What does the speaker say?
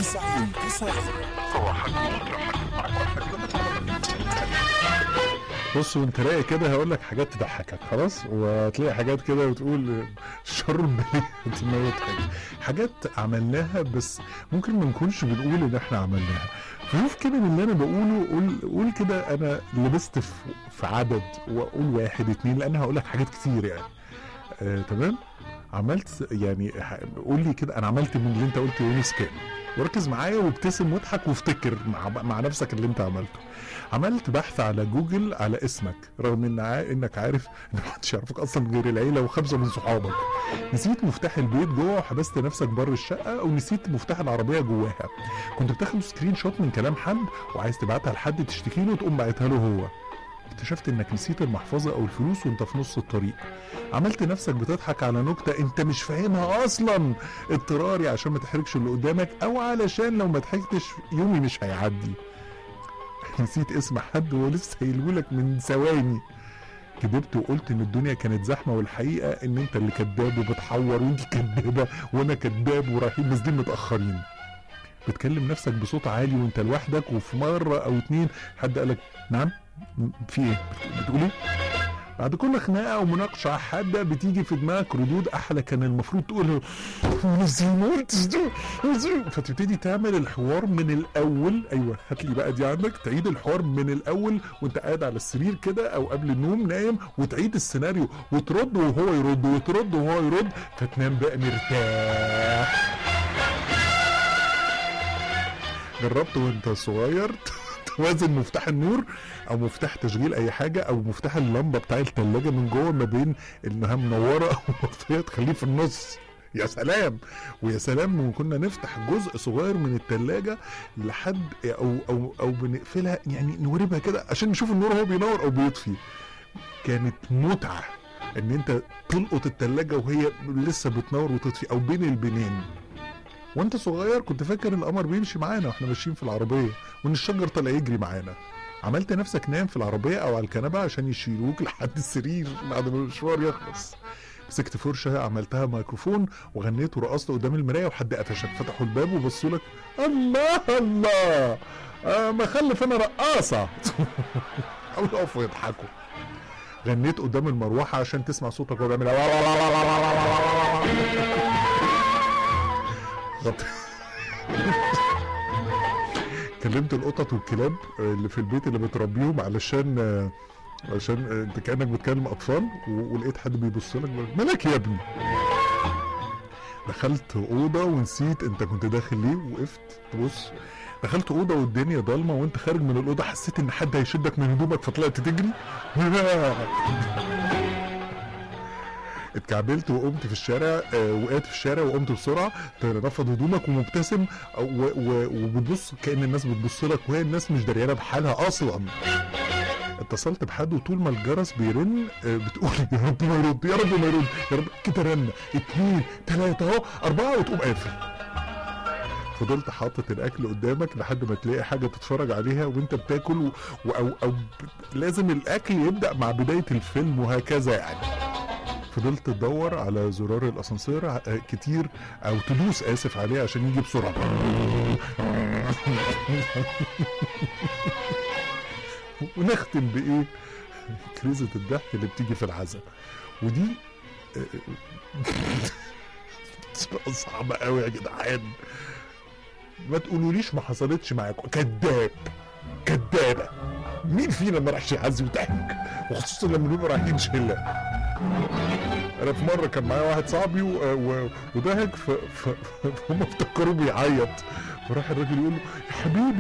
تسعين تسعين بص وانت رايق كده هقول لك حاجات تضحكك خلاص وهتلاقي حاجات كده بتقول شر البلية تموتك حاجات عملناها بس ممكن ما نكونش بنقول ان احنا عملناها فشوف كده من اللي انا بقوله قول قول كده انا لبست في, في عدد واقول واحد اتنين لان هقول لك حاجات كتير يعني آه تمام عملت يعني ح- قول لي كده انا عملت من اللي انت قلته يونس كام وركز معايا وابتسم واضحك وافتكر مع, مع نفسك اللي انت عملته عملت بحث على جوجل على اسمك رغم ان ع... انك عارف ان محدش يعرفك اصلا غير العيله وخمسه من صحابك نسيت مفتاح البيت جوه وحبست نفسك بره الشقه او نسيت مفتاح العربيه جواها كنت بتاخد سكرين شوت من كلام حد وعايز تبعتها لحد تشتكي له وتقوم باعتها له هو اكتشفت انك نسيت المحفظه او الفلوس وانت في نص الطريق عملت نفسك بتضحك على نكته انت مش فاهمها اصلا اضطراري عشان ما تحرجش اللي قدامك او علشان لو ما ضحكتش يومي مش هيعدي نسيت اسم حد وهو لسه قايلهولك من ثواني كدبت وقلت ان الدنيا كانت زحمه والحقيقه ان انت اللي كذاب وبتحور وانت كدابه وانا كذاب ورايحين نازلين متاخرين بتكلم نفسك بصوت عالي وانت لوحدك وفي مره او اتنين حد قالك نعم م- في ايه بت- بتقول ايه بعد كل خناقه ومناقشه حاده بتيجي في دماغك ردود احلى كان المفروض تقول نزل ما قلتش ده نزل. فتبتدي تعمل الحوار من الاول ايوه هات لي بقى دي عندك تعيد الحوار من الاول وانت قاعد على السرير كده او قبل النوم نايم وتعيد السيناريو وترد وهو يرد وترد وهو يرد فتنام بقى مرتاح جربت وانت صغير توازن مفتاح النور او مفتاح تشغيل اي حاجه او مفتاح اللمبه بتاع التلاجة من جوه ما بين انها منوره او مطفيه تخليه في النص يا سلام ويا سلام لما كنا نفتح جزء صغير من التلاجة لحد او او او بنقفلها يعني نوربها كده عشان نشوف النور هو بينور او بيطفي كانت متعه ان انت تلقط التلاجة وهي لسه بتنور وتطفي او بين البنين وانت صغير كنت فاكر القمر بيمشي معانا واحنا ماشيين في العربيه وان الشجر طلع يجري معانا عملت نفسك نام في العربيه او على الكنبه عشان يشيلوك لحد السرير بعد ما المشوار يخلص مسكت فرشه عملتها ميكروفون وغنيت ورقصت قدام المرايه وحد قفشك فتحوا الباب وبصوا لك الله الله آه ما خلف انا رقاصه حاولوا يقفوا يضحكوا غنيت قدام المروحه عشان تسمع صوتك وهو بيعمل غط- كلمت القطط والكلاب اللي في البيت اللي بتربيهم علشان علشان انت كانك بتكلم اطفال و- ولقيت حد بيبص لك بيقول لك، مالك يا ابني دخلت اوضه ونسيت انت كنت داخل ليه وقفت تبص دخلت اوضه والدنيا ضلمه وانت خارج من الاوضه حسيت ان حد هيشدك من هدومك فطلعت تجري اتكعبلت وقمت في الشارع آه، وقعت في الشارع وقمت بسرعه ترفض هدومك ومبتسم و- و- وبتبص كان الناس بتبص لك وهي الناس مش دريانه بحالها اصلا اتصلت بحد وطول ما الجرس بيرن آه، بتقول يا رب ما يرد يا رب ما يرد يا رب كده رن اتنين تلاته اهو اربعه وتقوم قافل فضلت حاطط الاكل قدامك لحد ما تلاقي حاجه تتفرج عليها وانت بتاكل و... و... او او ب... لازم الاكل يبدا مع بدايه الفيلم وهكذا يعني فضلت تدور على زرار الاسانسير ع- آه، كتير او تدوس اسف عليه عشان يجي بسرعه ونختم بايه كريزة الضحك اللي بتيجي في العزاء ودي آه، صعبة قوي يا جدعان ما تقولوليش ما حصلتش معاكم كذاب كذابة مين فينا ما راحش يعزي وضحك وخصوصا لما نبقى رايحين شله انا في مره كان معايا واحد صاحبي و- و- وضحك ف- ف- فهم افتكروا بيعيط فراح الراجل يقول له يا حبيبي